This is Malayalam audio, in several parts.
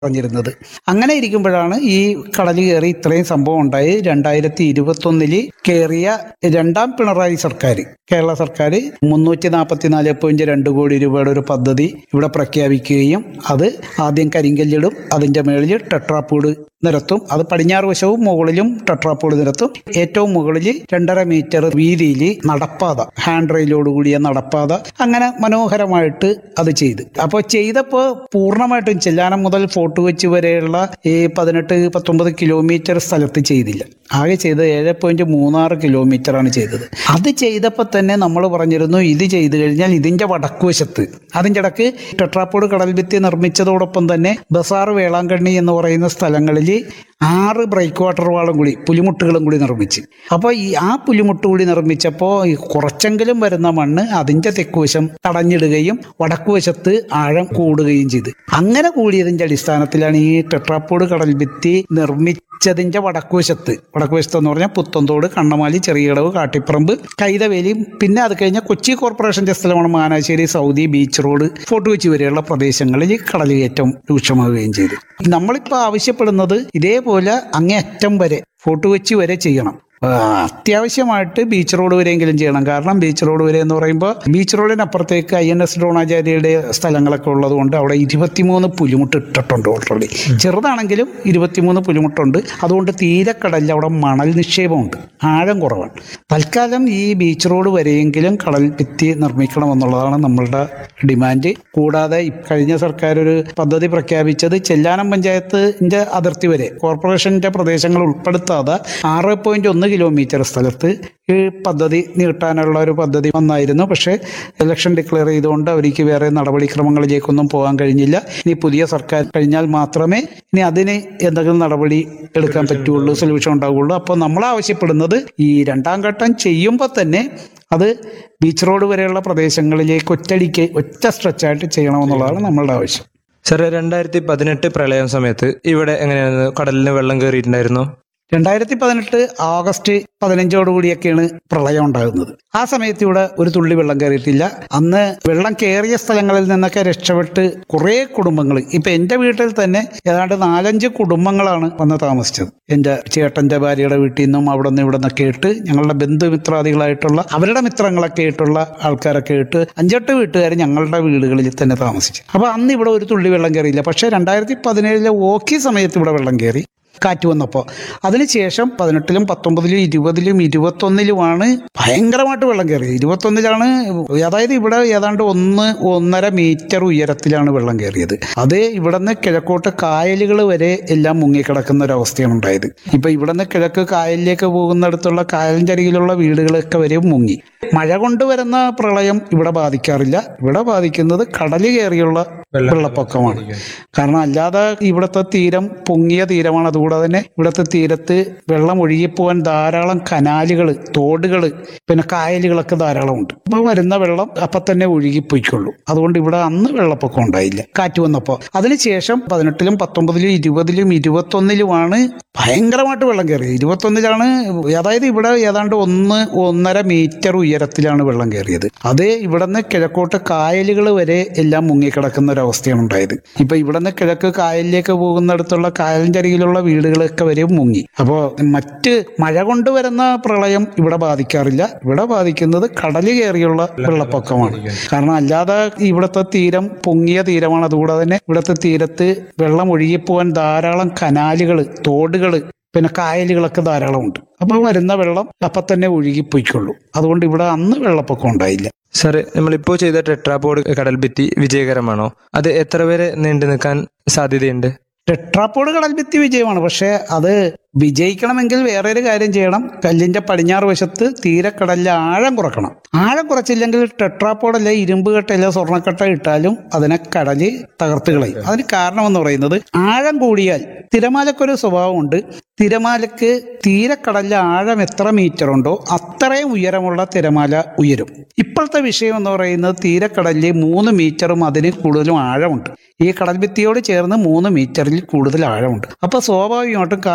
പറഞ്ഞിരുന്നത് അങ്ങനെ ഇരിക്കുമ്പോഴാണ് ഈ കടൽ കയറി ഇത്രയും സംഭവം ഉണ്ടായി രണ്ടായിരത്തി ഇരുപത്തി ഒന്നില് കയറിയ രണ്ടാം പിണറായി സർക്കാർ കേരള സർക്കാർ മുന്നൂറ്റി നാൽപ്പത്തിനാല് പോയിന്റ് രണ്ട് കോടി രൂപയുടെ ഒരു പദ്ധതി ഇവിടെ പ്രഖ്യാപിക്കുകയും അത് ആദ്യം കരിങ്കല്ലിടും അതിന്റെ മേളിൽ ടെട്രാപ്പൂഡ് നിരത്തും അത് പടിഞ്ഞാറ് വശവും മുകളിലും ടെട്രാപ്പോഡ് നിരത്തും ഏറ്റവും മുകളിൽ രണ്ടര മീറ്റർ വീതിയിൽ നടപ്പാത ഹാൻഡ് റെയിലോട് കൂടിയ നടപ്പാത അങ്ങനെ മനോഹരമായിട്ട് അത് ചെയ്ത് അപ്പോൾ ചെയ്തപ്പോൾ പൂർണ്ണമായിട്ടും ചെല്ലാനം മുതൽ ഫോർട്ട് കൊച്ചി വരെയുള്ള ഈ പതിനെട്ട് പത്തൊമ്പത് കിലോമീറ്റർ സ്ഥലത്ത് ചെയ്തില്ല ആകെ ചെയ്തത് ഏഴ് പോയിന്റ് മൂന്നാറ് കിലോമീറ്റർ ആണ് ചെയ്തത് അത് ചെയ്തപ്പോൾ തന്നെ നമ്മൾ പറഞ്ഞിരുന്നു ഇത് ചെയ്തു കഴിഞ്ഞാൽ ഇതിന്റെ വടക്കുവശത്ത് അതിന്റെ ഇടക്ക് ടെട്രാപ്പോഡ് കടൽ ഭിത്തി നിർമ്മിച്ചതോടൊപ്പം തന്നെ ബസാർ വേളാങ്കണ്ണി എന്ന് പറയുന്ന സ്ഥലങ്ങളിൽ ആറ് ബ്രേക്ക് വാട്ടർ വാളും കൂടി പുലിമുട്ടുകളും കൂടി നിർമ്മിച്ച് അപ്പോൾ ഈ ആ പുലിമുട്ട് കൂടി നിർമ്മിച്ചപ്പോൾ ഈ കുറച്ചെങ്കിലും വരുന്ന മണ്ണ് അതിന്റെ തെക്കുവശം തടഞ്ഞിടുകയും വടക്കുവശത്ത് ആഴം കൂടുകയും ചെയ്ത് അങ്ങനെ കൂടിയതിന്റെ അടിസ്ഥാനത്തിലാണ് ഈ ടെട്രാപ്പോഡ് കടൽ ഭിത്തി നിർമ്മിച്ചതിന്റെ വടക്കുവശത്ത് വടക്കുവശത്ത് എന്ന് പറഞ്ഞാൽ പുത്തന്തോട് കണ്ണമാലി ചെറിയടവ് കാട്ടിപ്പറമ്പ് കൈതവേലി പിന്നെ അത് കഴിഞ്ഞാൽ കൊച്ചി കോർപ്പറേഷന്റെ സ്ഥലമാണ് Manassery Soudi beach road Fort Kochi വരെയുള്ള പ്രദേശങ്ങളിൽ കടലുകയറ്റം രൂക്ഷമാവുകയും ചെയ്തു നമ്മളിപ്പോൾ ആവശ്യപ്പെടുന്നത് ഇതേപോലെ അങ്ങേയറ്റം വരെ ഫോർട്ട് കൊച്ചി വരെ ചെയ്യണം ആ, അത്യാവശ്യമായിട്ട് ബീച്ച് റോഡ് വരെയെങ്കിലും ചെയ്യണം കാരണം ബീച്ച് റോഡ് വരെ എന്ന് പറയുമ്പോൾ ബീച്ച് റോഡിനപ്പുറത്തേക്ക് ഐ എൻ എസ് ഡ്രോണാചാര്യയുടെ സ്ഥലങ്ങളൊക്കെ ഉള്ളതുകൊണ്ട് അവിടെ ഇരുപത്തിമൂന്ന് പുലിമുട്ട് ഇട്ടിട്ടുണ്ട് ഓൾറെഡി ചെറുതാണെങ്കിലും ഇരുപത്തിമൂന്ന് പുലിമുട്ടുണ്ട് അതുകൊണ്ട് തീരക്കടലിൽ അവിടെ മണൽ നിക്ഷേപമുണ്ട് ആഴം കുറവാണ് തൽക്കാലം ഈ ബീച്ച് റോഡ് വരെയെങ്കിലും കടൽ ഭിത്തി നിർമ്മിക്കണമെന്നുള്ളതാണ് നമ്മളുടെ ഡിമാൻഡ് കൂടാതെ ഈ കഴിഞ്ഞ സർക്കാർ ഒരു പദ്ധതി പ്രഖ്യാപിച്ചത് ചെല്ലാനം പഞ്ചായത്തിന്റെ അതിർത്തി വരെ കോർപ്പറേഷന്റെ പ്രദേശങ്ങൾ ഉൾപ്പെടുത്താതെ ആറ് പോയിന്റ് ഒന്ന് കിലോമീറ്റർ സ്ഥലത്ത് ഈ പദ്ധതി നീട്ടാനുള്ള ഒരു പദ്ധതി വന്നായിരുന്നു പക്ഷേ ഇലക്ഷൻ ഡിക്ലെയർ ചെയ്തുകൊണ്ട് അവർക്ക് വേറെ നടപടിക്രമങ്ങളിലേക്കൊന്നും പോകാൻ കഴിഞ്ഞില്ല ഇനി പുതിയ സർക്കാർ കഴിഞ്ഞാൽ മാത്രമേ ഇനി അതിന് എന്തെങ്കിലും നടപടി എടുക്കാൻ പറ്റുള്ളൂ സൊല്യൂഷൻ ഉണ്ടാവുകയുള്ളൂ അപ്പോൾ നമ്മൾ ആവശ്യപ്പെടുന്നത് ഈ രണ്ടാം ഘട്ടം ചെയ്യുമ്പോൾ തന്നെ അത് ബീച്ച് റോഡ് വരെയുള്ള പ്രദേശങ്ങളിലേക്ക് ഒറ്റടിക്ക് ഒറ്റ സ്ട്രെച്ചായിട്ട് ചെയ്യണമെന്നുള്ളതാണ് നമ്മളുടെ ആവശ്യം സാറേ രണ്ടായിരത്തി പതിനെട്ട് പ്രളയം സമയത്ത് ഇവിടെ എങ്ങനെയായിരുന്നു കടലിന് വെള്ളം കയറിയിട്ടുണ്ടായിരുന്നു രണ്ടായിരത്തി പതിനെട്ട് ആഗസ്റ്റ് പതിനഞ്ചോടുകൂടിയൊക്കെയാണ് പ്രളയം ഉണ്ടാകുന്നത് ആ സമയത്ത് ഇവിടെ ഒരു തുള്ളി വെള്ളം കയറിയിട്ടില്ല അന്ന് വെള്ളം കയറിയ സ്ഥലങ്ങളിൽ നിന്നൊക്കെ രക്ഷപ്പെട്ട് കുറേ കുടുംബങ്ങൾ ഇപ്പൊ എൻ്റെ വീട്ടിൽ തന്നെ ഏതാണ്ട് നാലഞ്ച് കുടുംബങ്ങളാണ് വന്ന് താമസിച്ചത് എൻ്റെ ചേട്ടൻ്റെ ഭാര്യയുടെ വീട്ടിൽ നിന്നും അവിടെ നിന്ന് ഇവിടെ നിന്നൊക്കെ ഇട്ട് ഞങ്ങളുടെ ബന്ധുമിത്രാദികളായിട്ടുള്ള അവരുടെ മിത്രങ്ങളൊക്കെ ആയിട്ടുള്ള ആൾക്കാരൊക്കെ ഇട്ട് അഞ്ചെട്ട് വീട്ടുകാർ ഞങ്ങളുടെ വീടുകളിൽ തന്നെ താമസിച്ചു അപ്പൊ അന്ന് ഇവിടെ ഒരു തുള്ളി വെള്ളം കയറിയില്ല പക്ഷേ രണ്ടായിരത്തി പതിനേഴിലെ ഓക്കി സമയത്ത് ഇവിടെ വെള്ളം കയറി കാറ്റ് വന്നപ്പോൾ അതിനുശേഷം പതിനെട്ടിലും പത്തൊമ്പതിലും ഇരുപതിലും ഇരുപത്തൊന്നിലുമാണ് ഭയങ്കരമായിട്ട് വെള്ളം കയറിയത് ഇരുപത്തൊന്നിലാണ് അതായത് ഇവിടെ ഏതാണ്ട് ഒന്ന് ഒന്നര മീറ്റർ ഉയരത്തിലാണ് വെള്ളം കയറിയത് അത് ഇവിടെ നിന്ന് കിഴക്കോട്ട് കായലുകൾ വരെ എല്ലാം മുങ്ങിക്കിടക്കുന്ന ഒരു അവസ്ഥയാണ് ഉണ്ടായത് ഇപ്പൊ ഇവിടെ നിന്ന് കിഴക്ക് കായലിലേക്ക് പോകുന്നിടത്തുള്ള കായലിൻ്റെ അരികിലുള്ള വീടുകളൊക്കെ വരെ മുങ്ങി മഴ കൊണ്ടുവരുന്ന പ്രളയം ഇവിടെ ബാധിക്കാറില്ല ഇവിടെ ബാധിക്കുന്നത് കടല് കയറിയുള്ള വെള്ളപ്പൊക്കമാണ് കാരണം അല്ലാതെ ഇവിടുത്തെ തീരം പൊങ്ങിയ തീരമാണ് അതുകൂടാതെ തന്നെ ഇവിടുത്തെ തീരത്ത് വെള്ളം ഒഴുകിപ്പോവാൻ ധാരാളം കനാലുകൾ തോടുകൾ പിന്നെ കായലുകളൊക്കെ ധാരാളം ഉണ്ട് അപ്പോൾ വരുന്ന വെള്ളം അപ്പം തന്നെ ഒഴുകിപ്പോയിക്കൊള്ളൂ അതുകൊണ്ട് ഇവിടെ അന്ന് വെള്ളപ്പൊക്കം ഉണ്ടായില്ല കാറ്റ് വന്നപ്പോൾ അതിനുശേഷം പതിനെട്ടിലും പത്തൊമ്പതിലും ഇരുപതിലും ഇരുപത്തൊന്നിലുമാണ് ഭയങ്കരമായിട്ട് വെള്ളം കയറിയത് ഇരുപത്തൊന്നിലാണ് അതായത് ഇവിടെ ഏതാണ്ട് ഒന്ന് ഒന്നര മീറ്റർ ഉയരത്തിലാണ് വെള്ളം കയറിയത് അത് ഇവിടെ നിന്ന് കിഴക്കോട്ട് കായലുകൾ വരെ എല്ലാം മുങ്ങിക്കിടക്കുന്ന ഒരു അവസ്ഥയാണ് ഉണ്ടായത് ഇപ്പൊ ഇവിടെ നിന്ന് കിഴക്ക് കായലിലേക്ക് പോകുന്നിടത്തുള്ള കായലിന്റെ അരികിലുള്ള വീടുകളൊക്കെ വരെ മുങ്ങി അപ്പോൾ മറ്റ് മഴ കൊണ്ടുവരുന്ന പ്രളയം ഇവിടെ ബാധിക്കാറില്ല ഇവിടെ ബാധിക്കുന്നത് കടല് കയറിയുള്ള വെള്ളപ്പൊക്കമാണ് കാരണം അല്ലാതെ ഇവിടുത്തെ തീരം പൊങ്ങിയ തീരമാണ് അതുകൂടാതെ തന്നെ ഇവിടുത്തെ തീരത്ത് വെള്ളം ഒഴുകിപ്പോവാൻ ധാരാളം കനാലുകൾ തോടുകൾ പിന്നെ കായലുകളൊക്കെ ധാരാളം ഉണ്ട് അപ്പോൾ വരുന്ന വെള്ളം അപ്പം തന്നെ ഒഴുകിപ്പോയിക്കൊള്ളൂ അതുകൊണ്ട് ഇവിടെ അന്ന് വെള്ളപ്പൊക്കം ഉണ്ടായില്ല സാറേ നമ്മളിപ്പോൾ ചെയ്ത ടെട്രാപോഡ് കടൽ ഭിത്തി വിജയകരമാണോ അത് എത്ര വരെ നീണ്ടു നിൽക്കാൻ സാധ്യതയുണ്ട് ടെട്രാപ്പോഡ് കടൽ ഭിത്തി വിജയമാണ് പക്ഷേ അത് വിജയിക്കണമെങ്കിൽ വേറെ ഒരു കാര്യം ചെയ്യണം കല്ലിന്റെ പടിഞ്ഞാറ് വശത്ത് തീരക്കടലിലെ ആഴം കുറക്കണം ആഴം കുറച്ചില്ലെങ്കിൽ ടെട്രാപ്പോഡല്ല ഇരുമ്പ് കെട്ടല്ല സ്വർണ്ണക്കട്ട ഇട്ടാലും അതിനെ കടല് തകർത്ത് കളയും അതിന് കാരണം എന്ന് പറയുന്നത് ആഴം കൂടിയാൽ തിരമാലക്കൊരു സ്വഭാവമുണ്ട് തിരമാലക്ക് തീരക്കടലിലെ ആഴം എത്ര മീറ്റർ ഉണ്ടോ അത്രയും ഉയരമുള്ള തിരമാല ഉയരും ഇപ്പോഴത്തെ വിഷയം എന്ന് പറയുന്നത് തീരക്കടലിൽ മൂന്ന് മീറ്ററും അതിന് കൂടുതലും ആഴമുണ്ട് ഈ കടൽ ഭിത്തിയോട് ചേർന്ന് മൂന്ന് മീറ്ററിൽ കൂടുതൽ ആഴമുണ്ട് അപ്പോൾ സ്വാഭാവികമായിട്ടും കാലവർഷ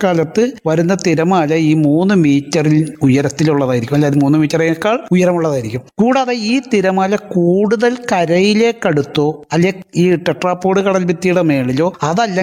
വർഷക്കാലത്ത് വരുന്ന തിരമാല ഈ മൂന്ന് മീറ്ററിൽ ഉയരത്തിലുള്ളതായിരിക്കും അല്ലാതെ മൂന്ന് മീറ്ററിനേക്കാൾ ഉയരമുള്ളതായിരിക്കും കൂടാതെ ഈ തിരമാല കൂടുതൽ കരയിലേക്കടുത്തോ അല്ലെ ഈ ടെട്രാപ്പോഡ് കടൽ ഭിത്തിയുടെ മേളിലോ അതല്ല